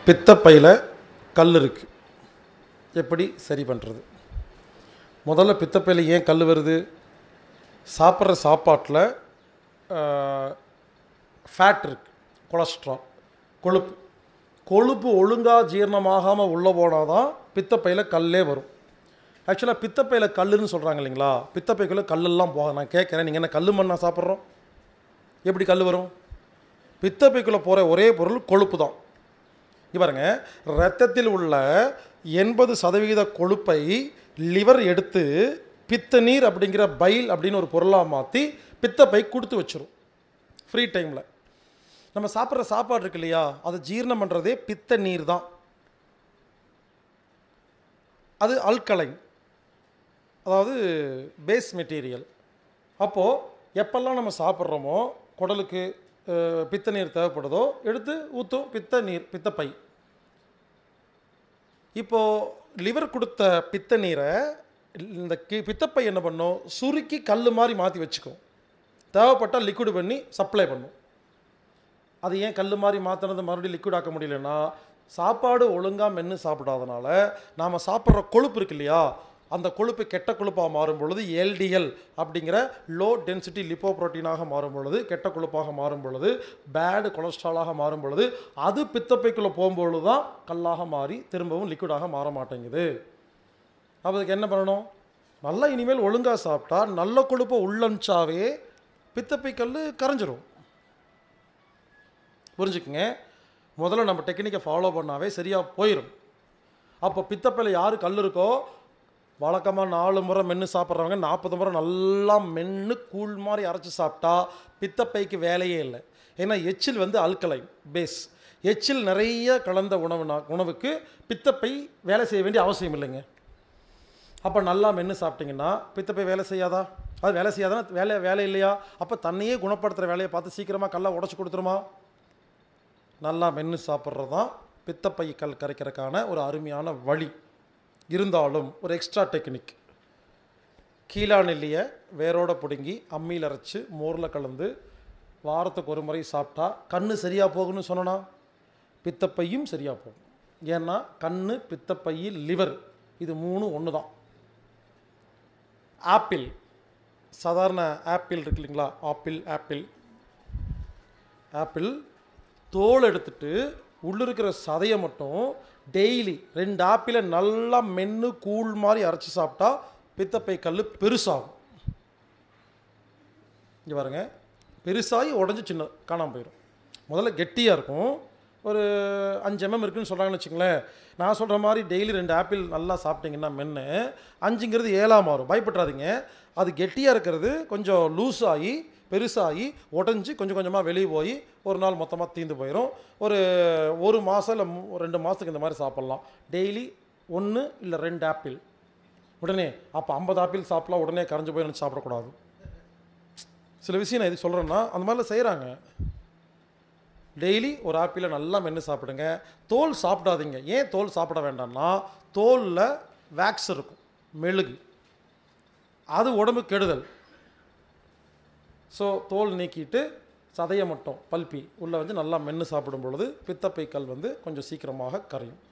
பித்தப்பையில் கல் இருக்குது எப்படி சரி பண்ணுறது முதல்ல பித்தப்பையில் ஏன் கல் வருது சாப்பிட்ற சாப்பாட்டில் ஃபேட் இருக்கு கொலஸ்ட்ரால் கொழுப்பு கொழுப்பு ஒழுங்காக ஜீரணமாகாமல் உள்ளே போனால் தான் பித்தப்பையில் கல்லே வரும் ஆக்சுவலாக பித்தப்பையில் கல்லுன்னு சொல்கிறாங்க இல்லைங்களா பித்தப்பைக்குள்ளே கல்லெல்லாம் போக நான் கேட்குறேன் நீங்கள் என்ன கல் மண்ணா சாப்பிட்றோம் எப்படி கல் வரும் பித்தப்பைக்குள்ளே போகிற ஒரே பொருள் கொழுப்பு தான் இங்க பாருங்க ரத்தத்தில் உள்ள எண்பது சதவிகித கொழுப்பை லிவர் எடுத்து பித்த நீர் அப்படிங்கிற பைல் அப்படின்னு ஒரு பொருளாக மாற்றி பித்தப்பை கொடுத்து வச்சிரும் ஃப்ரீ டைமில் நம்ம சாப்பிட்ற சாப்பாடு இருக்கு இல்லையா அதை ஜீரணம் பண்ணுறதே பித்த நீர் தான் அது அல்கலைன் அதாவது பேஸ் மெட்டீரியல் அப்போது எப்பெல்லாம் நம்ம சாப்பிட்றோமோ குடலுக்கு அஹ், பித்த நீர் தேவைப்படுதோ எடுத்து ஊற்றும் பித்த நீர் பித்தப்பை இப்போது லிவர் கொடுத்த பித்த நீரை இந்த கி பித்தப்பை என்ன பண்ணும் சுருக்கி கல் மாதிரி மாற்றி வச்சுக்கும் தேவைப்பட்டால் லிக்விட் பண்ணி சப்ளை பண்ணும் அது ஏன் கல் மாதிரி மாற்றினது மறுபடியும் லிக்விட் ஆக்க முடியலன்னா சாப்பாடு ஒழுங்காக மென்று சாப்பிடாதனால நாம் சாப்பிட்ற கொழுப்பு இருக்கு இல்லையா அந்த கொழுப்பு கெட்ட கொழுப்பாக மாறும் பொழுது எல்டிஎல் அப்படிங்கிற லோ டென்சிட்டி லிப்போப்ரோட்டீனாக மாறும் பொழுது கெட்ட கொழுப்பாக மாறும் பொழுது பேடு கொலஸ்ட்ராலாக மாறும் பொழுது அது பித்தப்பைக்குள்ளே போகும்பொழுது தான் கல்லாக மாறி திரும்பவும் லிக்விடாக மாற மாட்டேங்குது அப்ப அதுக்கு என்ன பண்ணணும் நல்லா இனிமேல் ஒழுங்காக சாப்பிட்டா நல்ல கொழுப்பை உள்ளஞ்சாவே பித்தப்பை கல் கரைஞ்சிரும் புரிஞ்சுக்குங்க முதல்ல நம்ம டெக்னிக்கை ஃபாலோ பண்ணாவே சரியாக போயிடும் அப்போ பித்தப்பையில் யார் கல் இருக்கோ வழக்கமாக நாலு முறை மென்று சாப்பிட்றவங்க நாற்பது முறை நல்லா மென்று கூழ் மாதிரி அரைச்சி சாப்பிட்டா பித்தப்பைக்கு வேலையே இல்லை ஏன்னா எச்சில் வந்து அல்கலைன் பேஸ் எச்சில் நிறைய கலந்த உணவுனா உணவுக்கு பித்தப்பை வேலை செய்ய வேண்டிய அவசியம் இல்லைங்க அப்போ நல்லா மென்று சாப்பிட்டீங்கன்னா பித்தப்பை வேலை செய்யாதா அது வேலை செய்யாதானா வேலை வேலை இல்லையா அப்போ தன்னையே குணப்படுத்துகிற வேலையை பார்த்து சீக்கிரமாக கல்லா உடச்சி கொடுத்துருமா நல்லா மென்று சாப்பிட்றது தான் பித்தப்பை கல் கரைக்கிறதுக்கான ஒரு அருமையான வழி இருந்தாலும் ஒரு எக்ஸ்ட்ரா டெக்னிக் கீழா நெல்லியை வேரோட பிடுங்கி அம்மியில் அரைச்சி மோரில் கலந்து வாரத்துக்கு ஒரு முறை சாப்பிட்டா கண்ணு சரியாக போகும்னு சொன்னனா பித்தப்பையும் சரியாக போகும் ஏன்னா கண்ணு பித்தப்பை லிவர் இது மூணு ஒன்று தான் ஆப்பிள் சாதாரண ஆப்பிள் இருக்கு இல்லைங்களா ஆப்பிள் ஆப்பிள் ஆப்பிள் தோல் எடுத்துட்டு உள்ள இருக்கிற சதையை மட்டும் டெய்லி ரெண்டு ஆப்பிளை நல்லா மென்று கூழ் மாதிரி அரைச்சி சாப்பிட்டா பித்தப்பை கல் பெருசாகும் இங்கே பாருங்க பெருசாகி உடஞ்சி சின்ன காணாமல் போயிடும் முதல்ல கெட்டியாக இருக்கும் ஒரு அஞ்சு எம்எம் இருக்குன்னு சொல்கிறாங்கன்னு வச்சுங்களேன் நான் சொல்கிற மாதிரி டெய்லி ரெண்டு ஆப்பிள் நல்லா சாப்பிட்டீங்கன்னா மென்று அஞ்சுங்கிறது ஏழா மாறும் பயப்படாதீங்க அது கெட்டியாக இருக்கிறது கொஞ்சம் லூஸ் ஆகி பெருசாகி உடஞ்சி கொஞ்சம் கொஞ்சமாக வெளியே போய் ஒரு நாள் மொத்தமாக தீந்து போயிடும் ஒரு ஒரு மாதம் இல்லை மூ- ரெண்டு மாதத்துக்கு இந்த மாதிரி சாப்பிட்லாம் டெய்லி ஒன்று இல்லை ரெண்டு ஆப்பிள் உடனே அப்போ ஐம்பது ஆப்பிள் சாப்பிடலாம் உடனே கரைஞ்சு போய் நினச்சி சாப்பிடக்கூடாது சில விஷயம் நான் இது சொல்கிறேன்னா அந்த மாதிரிலாம் செய்கிறாங்க டெய்லி ஒரு ஆப்பிளை நல்லா மென்று சாப்பிடுங்க தோல் சாப்பிடாதீங்க ஏன் தோல் சாப்பிட வேண்டாம்னா தோலில் வேக்ஸ் இருக்கும் மெழுகு அது உடம்பு கெடுதல் ஸோ தோல் நீக்கிட்டு சதையை மட்டும் பல்பி உள்ளே வந்து நல்லா மென்று சாப்பிடும் பொழுது பித்தப்பை கல் வந்து கொஞ்சம் சீக்கிரமாக கரையும்